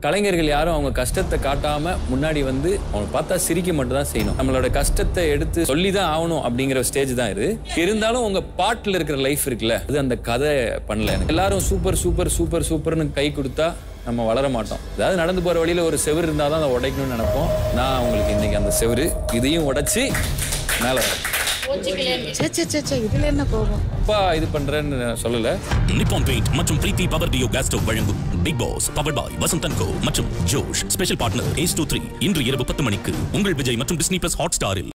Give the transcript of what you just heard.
கலைஞர்கள் யாரும் அவங்க கஷ்டத்தை காட்டாம முன்னாடி வந்து அவங்க பார்த்தா சிரிக்க மட்டும் தான் செய்யணும் நம்மளோட கஷ்டத்தை எடுத்து சொல்லி தான் ஆகணும் அப்படிங்கிற ஸ்டேஜ் தான் இது இருந்தாலும் உங்க பாட்டில் இருக்கிற லைஃப் இருக்குல்ல அது அந்த கதை பண்ணல எனக்கு எல்லாரும் சூப்பர் சூப்பர் சூப்பர் சூப்பர்னு கை கொடுத்தா நம்ம வளர மாட்டோம் அதாவது நடந்து போற வழியில ஒரு செவுரு இருந்தால் தான் அதை உடைக்கணும்னு நினைப்போம் நான் உங்களுக்கு இன்னைக்கு அந்த செவுரு இதையும் உடைச்சி மேலே வரேன் சே சே சே சே இதுல என்ன கோபம் அப்பா இது பண்றேன்னு நான் சொல்லல நிப்பான் பெயிண்ட் மற்றும் Preethi power duo gas stove வழங்கும் Bigg Boss powered by Vasanth and Co மற்றும் Josh special partner ace two three இன்று இரவு பத்து மணிக்கு உங்கள் விஜய் மற்றும் டிஸ்னி பிளஸ் ஹாட் ஸ்டாரில்